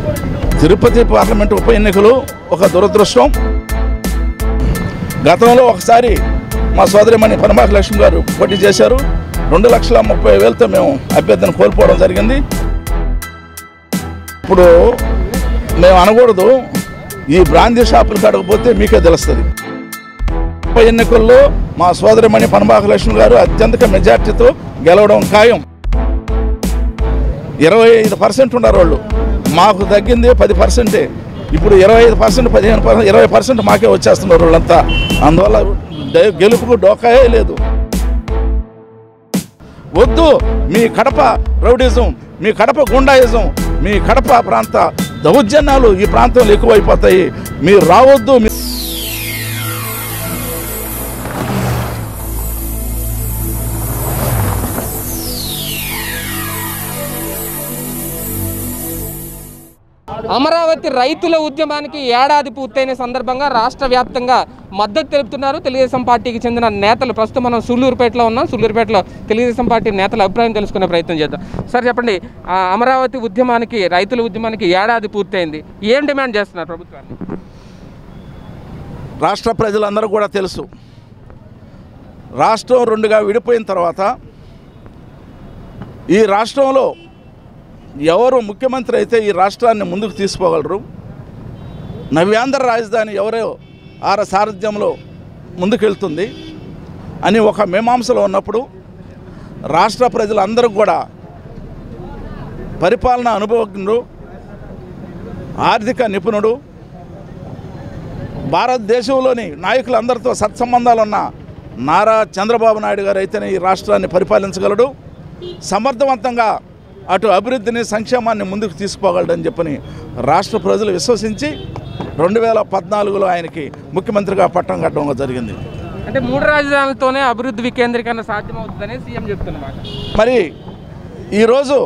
Tirupati parliament ఉప ఎన్నికలు ఒక దురదృష్టం గతంలో ఒకసారి మా సోదరిమణి పనబాక లక్ష్మి గారు పోటీ చేశారు రెండు లక్షల ముప్పై వేలతో మేము అభ్యర్థిని కోల్పోవడం జరిగింది ఇప్పుడు మేము అనకూడదు ఈ బ్రాందీ షాపులు కాడకపోతే మీకే తెలుస్తుంది ఉప ఎన్నికల్లో మా సోదరిమణి పనబాక లక్ష్మి గారు అత్యంత మెజార్టీతో గెలవడం ఖాయం ఇరవై ఐదు పర్సెంట్ ఉన్నారు వాళ్ళు మాకు తగ్గింది పది పర్సెంటే ఇప్పుడు ఇరవై ఐదు పర్సెంట్ పదిహేను పర్సెంట్ ఇరవై పర్సెంట్ మాకే వచ్చేస్తున్నారు వాళ్ళంతా అందువల్ల డే- గెలుపుకు డోకాయే లేదు వద్దు మీ కడప రౌడిజం మీ కడప గుండాయిజం మీ కడప ప్రాంత దౌర్జన్యాలు ఈ ప్రాంతంలో ఎక్కువైపోతాయి మీరు రావద్దు మీ- అమరావతి రైతుల ఉద్యమానికి ఏడాది పూర్తయిన సందర్భంగా రాష్ట్ర వ్యాప్తంగా మద్దతు తెలుపుతున్నారు తెలుగుదేశం పార్టీకి చెందిన నేతలు ప్రస్తుతం మనం సుళ్ళూరుపేటలో ఉన్నాం సుళ్ళూరుపేటలో తెలుగుదేశం పార్టీ నేతల అభిప్రాయం తెలుసుకునే ప్రయత్నం చేద్దాం సార్ చెప్పండి ఆ అమరావతి ఉద్యమానికి రైతుల ఉద్యమానికి ఏడాది పూర్తయింది ఏం డిమాండ్ చేస్తున్నారు ప్రభుత్వాన్ని రాష్ట్ర ప్రజలందరూ కూడా తెలుసు రాష్ట్రం రెండుగా విడిపోయిన తర్వాత ఈ రాష్ట్రంలో ఎవరు ముఖ్యమంత్రి అయితే ఈ రాష్ట్రాన్ని ముందుకు తీసుకోగలరు నవ్యాంధ్ర రాజధాని ఎవరో ఆర సారథ్యంలో ముందుకెళ్తుంది అని ఒక మీమాంసలో ఉన్నప్పుడు రాష్ట్ర ప్రజలందరూ కూడా పరిపాలనా అనుభవజ్ఞుడు ఆర్థిక నిపుణుడు భారతదేశంలోని నాయకులందరితో సత్సంబంధాలు ఉన్న నారా చంద్రబాబు నాయుడు గారు అయితేనే ఈ రాష్ట్రాన్ని పరిపాలించగలడు సమర్థవంతంగా అటు అభివృద్ధిని సంక్షేమాన్ని ముందుకు తీసుకోగలడని చెప్పని రాష్ట్ర ప్రజలు విశ్వసించి రెండు వేల పద్నాలుగులో ఆయనకి ముఖ్యమంత్రిగా పట్టం కట్టడం జరిగింది అంటే మూడు రాజధానులతోనే అభివృద్ధి వికేంద్రీకరణ సాధ్యమవుతుందని సీఎం చెప్తున్నమాట మరి ఈరోజు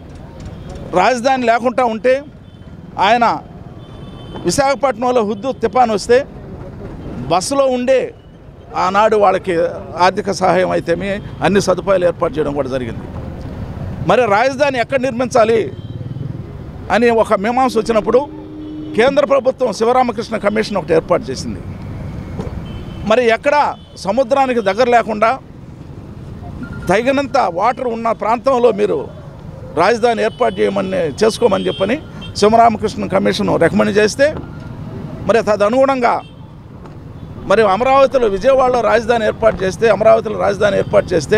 రాజధాని లేకుండా ఉంటే ఆయన విశాఖపట్నంలో హుద్దు తుఫాన్ వస్తే బస్సులో ఉండే ఆనాడు వాళ్ళకి ఆర్థిక సహాయం అయితేమి అన్ని సదుపాయాలు ఏర్పాటు చేయడం కూడా జరిగింది మరి రాజధాని ఎక్కడ నిర్మించాలి అని ఒక మీమాంస వచ్చినప్పుడు కేంద్ర ప్రభుత్వం శివరామకృష్ణ కమిషన్ ఒకటి ఏర్పాటు చేసింది మరి ఎక్కడ సముద్రానికి దగ్గర లేకుండా తగినంత వాటర్ ఉన్న ప్రాంతంలో మీరు రాజధాని ఏర్పాటు చేయమని చేసుకోమని చెప్పని శివరామకృష్ణ కమిషన్ రికమెండ్ చేస్తే మరి తదనుగుణంగా మరి అమరావతిలో విజయవాడలో రాజధాని ఏర్పాటు చేస్తే అమరావతిలో రాజధాని ఏర్పాటు చేస్తే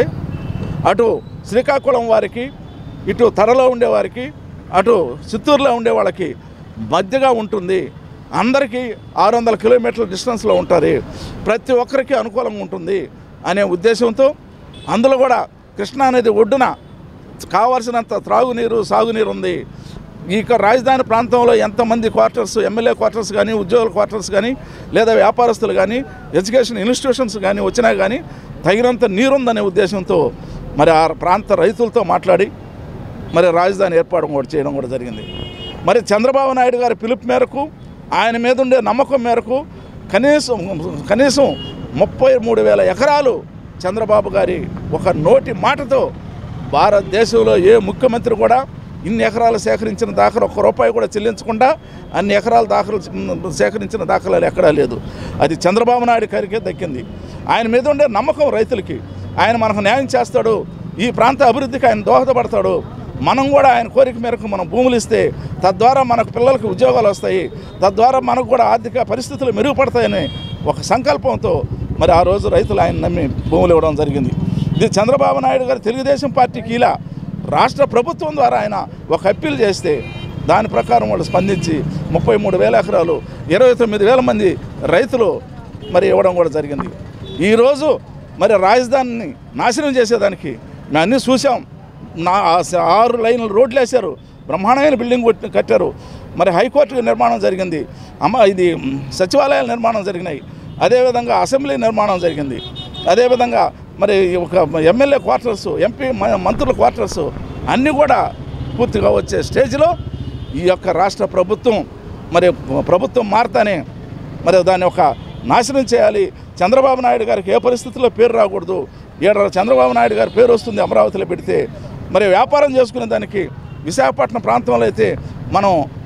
అటు శ్రీకాకుళం వారికి ఇటు తరలో ఉండేవారికి అటు చిత్తూరులో ఉండే వాళ్ళకి మధ్యగా ఉంటుంది అందరికీ ఆరు వందల కిలోమీటర్ల డిస్టెన్స్లో ఉంటారు ప్రతి ఒక్కరికి అనుకూలంగా ఉంటుంది అనే ఉద్దేశంతో అందులో కూడా కృష్ణా నది ఒడ్డున కావాల్సినంత త్రాగునీరు సాగునీరు ఉంది ఈ యొక్క రాజధాని ప్రాంతంలో ఎంతమంది క్వార్టర్స్ ఎమ్మెల్యే క్వార్టర్స్ కానీ ఉద్యోగుల క్వార్టర్స్ కానీ లేదా వ్యాపారస్తులు కానీ ఎడ్యుకేషన్ ఇన్స్టిట్యూషన్స్ కానీ వచ్చినా కానీ తగినంత నీరుందనే ఉద్దేశంతో మరి ఆ ప్రాంత రైతులతో మాట్లాడి మరి రాజధాని ఏర్పాటు కూడా చేయడం కూడా జరిగింది మరి చంద్రబాబు నాయుడు గారి పిలుపు మేరకు ఆయన మీద ఉండే నమ్మకం మేరకు కనీసం కనీసం ముప్పై మూడు వేల ఎకరాలు చంద్రబాబు గారి ఒక నోటి మాటతో భారతదేశంలో ఏ ముఖ్యమంత్రి కూడా ఇన్ని ఎకరాలు సేకరించిన దాఖలు ఒక్క రూపాయి కూడా చెల్లించకుండా అన్ని ఎకరాలు దాఖలు సేకరించిన దాఖలాలు ఎక్కడా లేదు అది చంద్రబాబు నాయుడు గారికే దక్కింది ఆయన మీద ఉండే నమ్మకం రైతులకి ఆయన మనకు న్యాయం చేస్తాడు ఈ ప్రాంత అభివృద్ధికి ఆయన దోహదపడతాడు మనం కూడా ఆయన కోరిక మేరకు మనం భూములు ఇస్తే తద్వారా మనకు పిల్లలకి ఉద్యోగాలు వస్తాయి తద్వారా మనకు కూడా ఆర్థిక పరిస్థితులు మెరుగుపడతాయని ఒక సంకల్పంతో మరి ఆ రోజు రైతులు ఆయన నమ్మి భూములు ఇవ్వడం జరిగింది ఇది చంద్రబాబు నాయుడు గారు తెలుగుదేశం పార్టీకి ఇలా రాష్ట్ర ప్రభుత్వం ద్వారా ఆయన ఒక అప్పీల్ చేస్తే దాని ప్రకారం వాళ్ళు స్పందించి ముప్పై మూడు వేల ఎకరాలు ఇరవై తొమ్మిది వేల మంది రైతులు మరి ఇవ్వడం కూడా జరిగింది ఈరోజు మరి రాజధానిని నాశనం చేసేదానికి మేము అన్నీ చూసాం నా ఆ స- ఆరు లైన్లు రోడ్లు వేశారు బ్రహ్మాండమైన బిల్డింగ్ కొట్టి- కట్టారు మరి హైకోర్టు నిర్మాణం జరిగింది అమ్మ ఇది మ్, సచివాలయాల నిర్మాణం జరిగినాయి అదేవిధంగా అసెంబ్లీ నిర్మాణం జరిగింది అదేవిధంగా మరి ఒక ఎమ్మెల్యే క్వార్టర్స్ ఎంపీ మ- మంత్రుల క్వార్టర్స్ అన్నీ కూడా పూర్తిగా వచ్చే స్టేజ్లో ఈ యొక్క రాష్ట్ర ప్రభుత్వం మరి ప్రభుత్వం మారతానే మరి దాన్ని ఒక నాశనం చేయాలి చంద్రబాబు నాయుడు గారికి ఏ పరిస్థితుల్లో పేరు రాకూడదు ఏడ చంద్రబాబు నాయుడు గారి పేరు వస్తుంది అమరావతిలో పెడితే మరి వ్యాపారం చేసుకునే దానికి విశాఖపట్నం ప్రాంతంలో అయితే మనం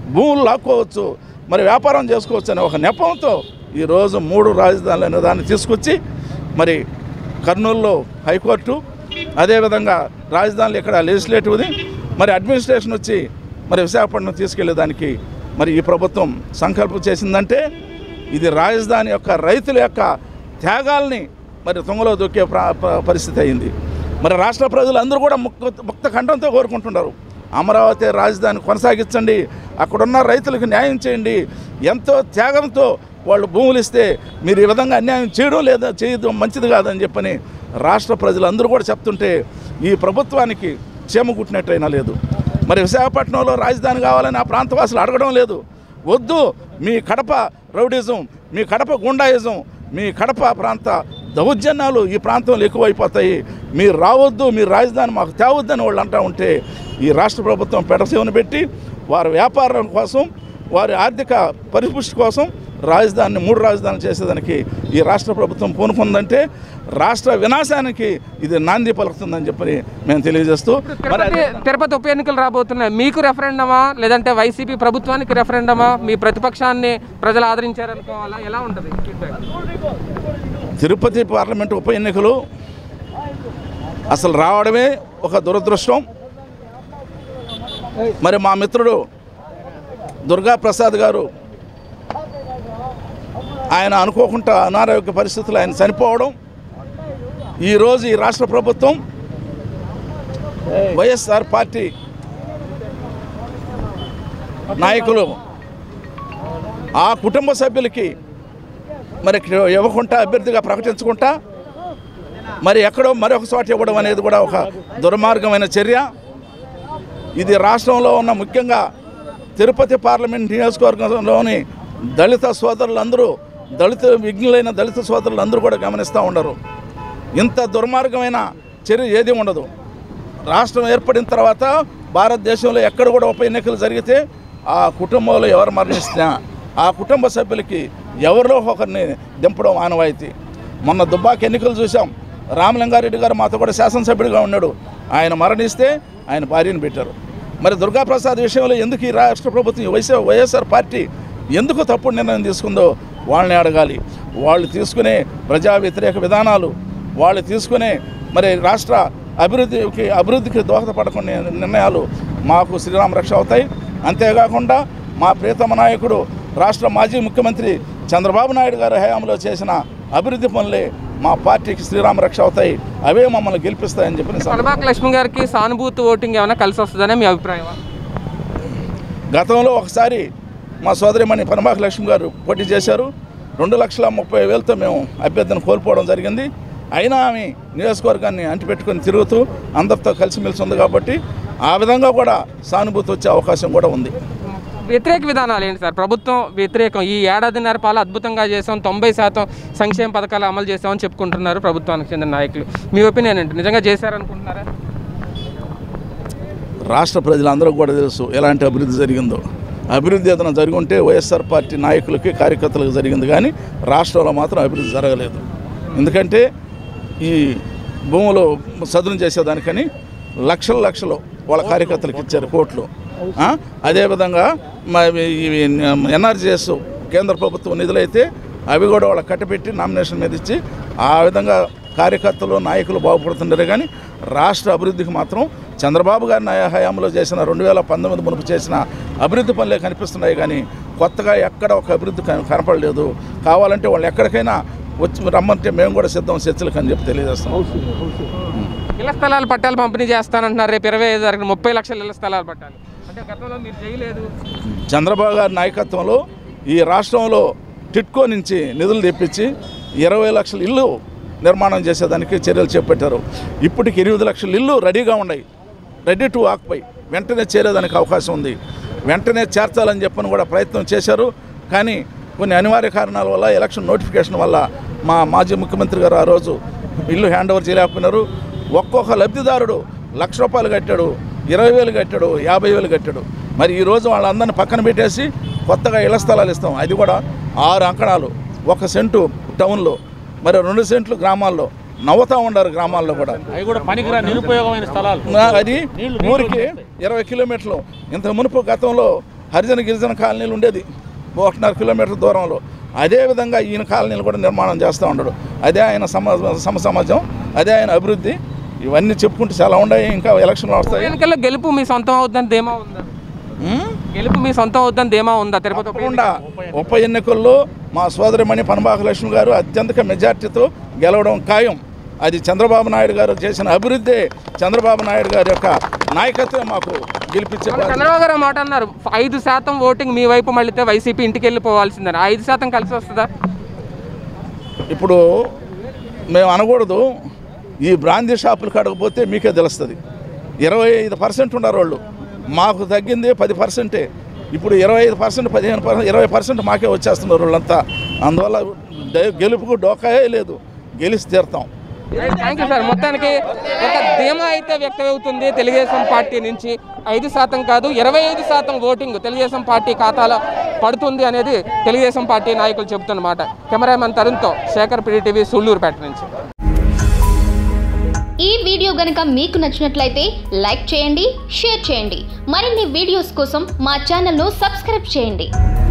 భూములు లాక్కోవచ్చు మరి వ్యాపారం చేసుకోవచ్చు అనే ఒక నెపంతో ఈరోజు మూడు రాజధానులు అనే దాన్ని తీసుకొచ్చి మరి కర్నూలులో హైకోర్టు అదేవిధంగా రాజధానులు ఇక్కడ లెజిస్లేటివ్ది మరి అడ్మినిస్ట్రేషన్ వచ్చి మరి విశాఖపట్నం తీసుకెళ్లేదానికి మరి ఈ ప్రభుత్వం సంకల్పం చేసిందంటే ఇది రాజధాని యొక్క రైతుల యొక్క త్యాగాల్ని మరి తుంగలో దొక్కే ప్ర- ప- పరిస్థితి అయింది మరి రాష్ట్ర ప్రజలు అందరూ కూడా ముక్త ముక్త కంఠంతో కోరుకుంటున్నారు అమరావతి రాజధాని కొనసాగించండి అక్కడున్న రైతులకు న్యాయం చేయండి ఎంతో త్యాగంతో వాళ్ళు భూములు ఇస్తే మీరు ఈ విధంగా అన్యాయం చేయడం లేదా చేయడం మంచిది కాదని చెప్పని రాష్ట్ర ప్రజలందరూ కూడా చెప్తుంటే ఈ ప్రభుత్వానికి చీమ కుట్టినట్టయినా లేదు మరి విశాఖపట్నంలో రాజధాని కావాలని ఆ ప్రాంతవాసులు అడగడం లేదు వద్దు మీ కడప రౌడిజం మీ కడప గుండాయిజం మీ కడప ప్రాంత దౌర్జన్యాలు ఈ ప్రాంతంలో ఎక్కువైపోతాయి మీరు రావద్దు మీరు రాజధాని మాకు తేవద్దని వాళ్ళు అంటూ ఉంటే ఈ రాష్ట్ర ప్రభుత్వం పెడసేవను పెట్టి వారి వ్యాపారం కోసం వారి ఆర్థిక పరిపుష్టి కోసం రాజధానిని మూడు రాజధానులు చేసేదానికి ఈ రాష్ట్ర ప్రభుత్వం పూనుకుందంటే రాష్ట్ర వినాశానికి ఇది నాంది పలుకుతుందని చెప్పి మేము తెలియజేస్తూ మరి తిరుపతి అదే- తిరుపతి ఉప ఎన్నికలు రాబోతున్నాయి మీకు రెఫరెండమా లేదంటే వైసీపీ ప్రభుత్వానికి రెఫరెండమా మీ ప్రతిపక్షాన్ని ప్రజలు ఆదరించారనుకోవాలా ఎలా ఉంటుంది feedback? తిరుపతి పార్లమెంట్ ఉప ఎన్నికలు అసలు రావడమే ఒక దురదృష్టం మరి మా మిత్రుడు దుర్గా ప్రసాద్ గారు ఆయన అనుకోకుండా అనారోగ్య పరిస్థితులు ఆయన చనిపోవడం ఈరోజు ఈ రాష్ట్ర ప్రభుత్వం వైఎస్ఆర్ పార్టీ నాయకులు ఆ కుటుంబ సభ్యులకి మరి ఇక్కడ ఇవ్వకుండా అభ్యర్థిగా ప్రకటించుకుంటా మరి ఎక్కడో మరొక చోట ఇవ్వడం అనేది కూడా ఒక దుర్మార్గమైన చర్య ఇది రాష్ట్రంలో ఉన్న ముఖ్యంగా తిరుపతి పార్లమెంట్ నియోజకవర్గంలోని దళిత సోదరులందరూ దళిత విఘ్నులైన దళిత సోదరులందరూ కూడా గమనిస్తూ ఉండరు ఇంత దుర్మార్గమైన చర్య ఏది ఉండదు రాష్ట్రం ఏర్పడిన తర్వాత భారతదేశంలో ఎక్కడ కూడా ఉప ఎన్నికలు జరిగితే ఆ కుటుంబంలో ఎవరు మరణిస్తున్నా ఆ కుటుంబ సభ్యులకి ఎవరిలో ఒకరిని దింపడం ఆనవాయితీ మొన్న దుబ్బాక ఎన్నికలు చూసాం రామలింగారెడ్డి గారు మాతో కూడా శాసనసభ్యుడిగా ఉన్నాడు ఆయన మరణిస్తే ఆయన భార్యను పెట్టారు మరి దుర్గాప్రసాద్ విషయంలో ఎందుకు ఈ రాష్ట్ర ప్రభుత్వం వైఎస్ఆర్ వైఎస్ఆర్ పార్టీ ఎందుకు తప్పుడు నిర్ణయం తీసుకుందో వాళ్ళని అడగాలి వాళ్ళు తీసుకునే ప్రజా వ్యతిరేక విధానాలు వాళ్ళు తీసుకునే మరి రాష్ట్ర అభివృద్ధికి అభివృద్ధికి దోహదపడకుండా నిర్ణయాలు మాకు శ్రీరామ రక్ష అవుతాయి అంతేకాకుండా మా ప్రియతమ నాయకుడు రాష్ట్ర మాజీ ముఖ్యమంత్రి చంద్రబాబు నాయుడు గారి హయాంలో చేసిన అభివృద్ధి పనులే మా పార్టీకి శ్రీరామ రక్ష అవుతాయి అవే మమ్మల్ని గెలిపిస్తాయని చెప్పి నేను కనబాక లక్ష్మి గారికి సానుభూతి ఓటింగ్ ఏమైనా కలిసి వస్తుందనే మీ అభిప్రాయం గతంలో ఒకసారి మా సోదరిమణి పనబాక లక్ష్మి గారు పోటీ చేశారు రెండు లక్షల ముప్పై వేలతో మేము అభ్యర్థిని కోల్పోవడం జరిగింది అయినా ఆమె నియోజకవర్గాన్ని అంటిపెట్టుకొని తిరుగుతూ అందరితో కలిసిమెలిసి ఉంది కాబట్టి ఆ విధంగా కూడా సానుభూతి వచ్చే అవకాశం కూడా ఉంది వ్యతిరేక విధానాలు ఏంటి సార్ ప్రభుత్వం వ్యతిరేకం ఈ ఏడాదిన్నర పాలు అద్భుతంగా చేసాం తొంభై శాతం సంక్షేమ పథకాలు అమలు చేసామని చెప్పుకుంటున్నారు ప్రభుత్వానికి చెందిన నాయకులు మీ ఒపీనియన్ ఏంటి నిజంగా చేశారనుకుంటున్నారా రాష్ట్ర ప్రజలందరూ కూడా తెలుసు ఎలాంటి అభివృద్ధి జరిగిందో అభివృద్ధి ఏదైనా జరిగి ఉంటే వైఎస్ఆర్ పార్టీ నాయకులకి కార్యకర్తలకు జరిగింది కానీ రాష్ట్రంలో మాత్రం అభివృద్ధి జరగలేదు ఎందుకంటే ఈ భూములు సదును చేసేదానికని లక్షల లక్షలు వాళ్ళ కార్యకర్తలకు ఇచ్చారు కోట్లు ఆ? అదేవిధంగా మరి ఇవి ఎన్ఆర్జీఎస్ కేంద్ర ప్రభుత్వం నిధులైతే అవి కూడా వాళ్ళకి కట్టపెట్టి నామినేషన్ మీద ఇచ్చి ఆ విధంగా కార్యకర్తలు నాయకులు బాగుపడుతున్నారు కానీ రాష్ట్ర అభివృద్ధికి మాత్రం చంద్రబాబు గారి నాయ హయాంలో చేసిన రెండు వేల పంతొమ్మిది మునుపు చేసిన అభివృద్ధి పనులే కనిపిస్తున్నాయి కానీ కొత్తగా ఎక్కడ ఒక అభివృద్ధి కన- కనపడలేదు కావాలంటే వాళ్ళు ఎక్కడికైనా వచ్చి రమ్మంటే మేము కూడా సిద్ధం చర్చలకు అని చెప్పి తెలియజేస్తాం ఇళ్ల స్థలాలు పట్టాలు పంపిణీ చేస్తానంటున్నారు రేపు ఇరవై ఐదు తారీఖున ముప్పై లక్షల ఇళ్ల స్థలాలు పట్టాలి అంటే గతంలో మీరు చేయలేదు చంద్రబాబు గారి నాయకత్వంలో ఈ రాష్ట్రంలో టిట్కో నుంచి నిధులు తెప్పించి ఇరవై లక్షల ఇల్లు నిర్మాణం చేసేదానికి చర్యలు చేపట్టారు ఇప్పటికి ఎనిమిది లక్షల ఇల్లు రెడీగా ఉన్నాయి రెడీ టు ఆక్పై వెంటనే చేరేదానికి అవకాశం ఉంది వెంటనే చేర్చాలని చెప్పని కూడా ప్రయత్నం చేశారు కానీ కొన్ని అనివార్య కారణాల వల్ల ఎలక్షన్ నోటిఫికేషన్ వల్ల మా మాజీ ముఖ్యమంత్రి గారు ఆ రోజు ఇల్లు హ్యాండ్ ఓవర్ చేయలేకపోయినారు ఒక్కొక్క లబ్ధిదారుడు లక్ష రూపాయలు కట్టాడు ఇరవై వేలు కట్టాడు యాభై వేలు కట్టాడు మరి ఈరోజు వాళ్ళందరినీ పక్కన పెట్టేసి కొత్తగా ఇళ్ల స్థలాలు ఇస్తాం అది కూడా ఆరు అంకణాలు ఒక సెంటు టౌన్లో మరి రెండు సెంట్లు గ్రామాల్లో నవ్వుతూ ఉండారు గ్రామాల్లో కూడా అవి కూడా పనికిరా నిరుపయోగమైన స్థలాలు నా- అది ఊరికి ఇరవై కిలోమీటర్లు ఇంత మునుపు గతంలో హరిజన గిరిజన కాలనీలు ఉండేది ఒకటిన్నర కిలోమీటర్ దూరంలో అదేవిధంగా ఈయన కాలనీలు కూడా నిర్మాణం చేస్తూ ఉన్నాడు అదే ఆయన సమ సమ సమాజం అదే ఆయన అభివృద్ధి ఇవన్నీ చెప్పుకుంటే చాలా ఉన్నాయి ఇంకా ఎలక్షన్లు వస్తాయి ఎన్నికల్లో గెలుపు మీ సొంతం అవుద్దని ధీమా ఉందా ఉమ్? గెలుపు మీ సొంతం అవుద్దని ధీమా ఉందా తిరుపతి ఉప ఎన్నిక? తప్పకుండా ఉప ఎన్నికల్లో మా సోదరిమణి పనబాక లక్ష్మి గారు అత్యంత మెజార్టీతో గెలవడం ఖాయం అది చంద్రబాబు నాయుడు గారు చేసిన అభివృద్ధి చంద్రబాబు నాయుడు గారి యొక్క నాయకత్వం మాకు గెలిపించే మొన్న బాధ్యత. చంద్రబాబు గారు మాట అన్నారు ఐదు శాతం ఓటింగ్ మీ వైపు మళ్ళీతే వైసీపీ ఇంటికి వెళ్ళిపోవాల్సిందని ఐదు శాతం కలిసి వస్తుందా ఇప్పుడు మేము అనకూడదు ఈ బ్రాందీ షాపులు కడకపోతే మీకే తెలుస్తుంది ఇరవై ఐదు పర్సెంట్ ఉన్నారు వాళ్ళు మాకు తగ్గింది పది పర్సెంటే ఇప్పుడు ఇరవై ఐదు పర్సెంట్ పదిహేను పర్సెంట్ ఇరవై పర్సెంట్ మాకే వచ్చేస్తున్నారు వాళ్ళంతా అందువల్ల ద- గెలుపుకు డోకాయే లేదు గెలిచి తీరుతాం థ్యాంక్ యూ సార్ మొత్తానికి ఒక ధీమా అయితే వ్యక్తమవుతుంది తెలుగుదేశం పార్టీ నుంచి ఐదు శాతం కాదు ఇరవై ఐదు శాతం ఓటింగ్ తెలుగుదేశం పార్టీ ఖాతాలో పడుతుంది అనేది తెలుగుదేశం పార్టీ నాయకులు చెబుతున్నమాట కెమెరామెన్ తరుణ్తో శేఖర్ పిడిటీవీ సుళ్ళూరుపేట నుంచి ఈ వీడియో గనుక మీకు నచ్చినట్లయితే లైక్ చేయండి షేర్ చేయండి మరిన్ని వీడియోస్ కోసం మా ఛానల్ను సబ్స్క్రైబ్ చేయండి